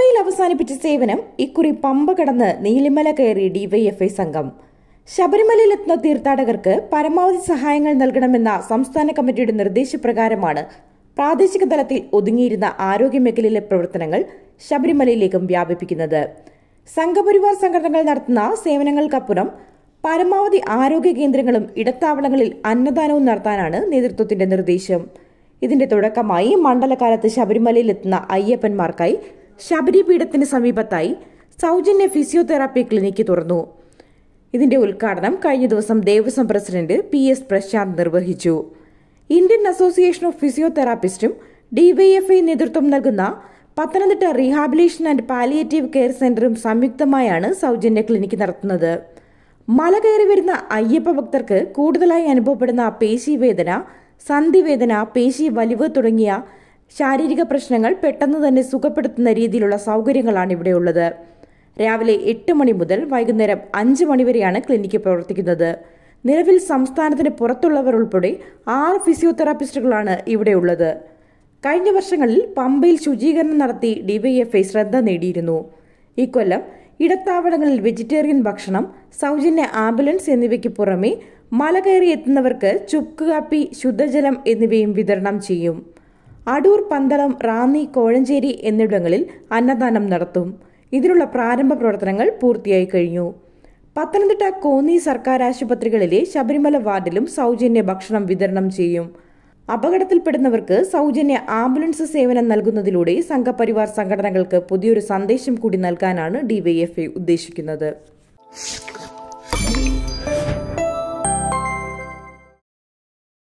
പമ്പയിൽ അവസാനിപ്പിച്ച സേവനം ഇക്കുറി പമ്പ കടന്ന് നീലിമല കയറി ഡിവൈഎഫ്ഐ സംഘം ശബരിമലയിലെത്തുന്ന തീർത്ഥാടകർക്ക് പരമാവധി സഹായങ്ങൾ നൽകണമെന്ന സംസ്ഥാന കമ്മിറ്റിയുടെ നിർദ്ദേശപ്രകാരമാണ് പ്രാദേശിക തലത്തിൽ ഒതുങ്ങിയിരുന്ന ആരോഗ്യമേഖലയിലെ പ്രവർത്തനങ്ങൾ ശബരിമലയിലേക്കും വ്യാപിപ്പിക്കുന്നത് സംഘപരിവാർ സംഘടനകൾ നടത്തുന്ന സേവനങ്ങൾക്കപ്പുറം പരമാവധി ആരോഗ്യ കേന്ദ്രങ്ങളും ഇടത്താവളങ്ങളിൽ അന്നദാനവും നടത്താനാണ് നേതൃത്വത്തിന്റെ നിർദ്ദേശം ഇതിന്റെ തുടക്കമായി മണ്ഡലകാലത്ത് ശബരിമലയിലെത്തുന്ന അയ്യപ്പന്മാർക്കായി ശബരിപീഠത്തിന് സമീപത്തായി സൗജന്യ ഫിസിയോതെറാപ്പി ക്ലിനിക്ക് തുറന്നു ഇതിന്റെ ഉദ്ഘാടനം കഴിഞ്ഞ ദിവസം Devaswom president P S Prashanth നിർവഹിച്ചു ഇന്ത്യൻ അസോസിയേഷൻ ഓഫ് ഫിസിയോതെറാപ്പിസ്റ്റും ഡിവൈഎഫ്ഐ നേതൃത്വം നൽകുന്ന Pathanamthitta rehabilitation and palliative care സെന്ററും സംയുക്തമായാണ് സൗജന്യ ക്ലിനിക്ക് നടത്തുന്നത് മല കയറി വരുന്ന അയ്യപ്പ ഭക്തർക്ക് കൂടുതലായി അനുഭവപ്പെടുന്ന പേശിവേദന സന്ധിവേദന പേശി വലിവ് തുടങ്ങിയ ശാരീരിക പ്രശ്നങ്ങൾ പെട്ടെന്ന് തന്നെ സുഖപ്പെടുത്തുന്ന രീതിയിലുള്ള സൗകര്യങ്ങളാണ് ഇവിടെയുള്ളത് രാവിലെ എട്ട് മണി മുതൽ വൈകുന്നേരം അഞ്ച് മണി വരെയാണ് ക്ലിനിക്ക് പ്രവർത്തിക്കുന്നത് നിലവിൽ സംസ്ഥാനത്തിന് പുറത്തുള്ളവർ ഉൾപ്പെടെ ആറ് ഫിസിയോതെറാപ്പിസ്റ്റുകളാണ് ഇവിടെയുള്ളത് കഴിഞ്ഞ വർഷങ്ങളിൽ പമ്പയിൽ ശുചീകരണം നടത്തി ഡിവൈഎഫ്ഐ ശ്രദ്ധ നേടിയിരുന്നു ഇക്കൊല്ലം ഇടത്താവളങ്ങളിൽ വെജിറ്റേറിയൻ ഭക്ഷണം സൗജന്യ ആംബുലൻസ് എന്നിവയ്ക്ക് പുറമെ മല കയറി എത്തുന്നവർക്ക് ചുക്ക് കാപ്പി ശുദ്ധജലം എന്നിവയും വിതരണം ചെയ്യും അടൂർ പന്തളം റാന്നി കോഴഞ്ചേരി എന്നിവിടങ്ങളിൽ അന്നദാനം നടത്തും ഇതിനുള്ള പ്രാരംഭ പ്രവർത്തനങ്ങൾ പൂർത്തിയായി കഴിഞ്ഞു പത്തനംതിട്ട കോന്നി സർക്കാർ ആശുപത്രികളിലെ ശബരിമല വാർഡിലും സൗജന്യ ഭക്ഷണം വിതരണം ചെയ്യും അപകടത്തിൽപ്പെടുന്നവർക്ക് സൗജന്യ ആംബുലൻസ് സേവനം നൽകുന്നതിലൂടെ സംഘപരിവാർ സംഘടനകൾക്ക് പുതിയൊരു സന്ദേശം കൂടി നൽകാനാണ് ഡിവൈഎഫ്ഐ ഉദ്ദേശിക്കുന്നത്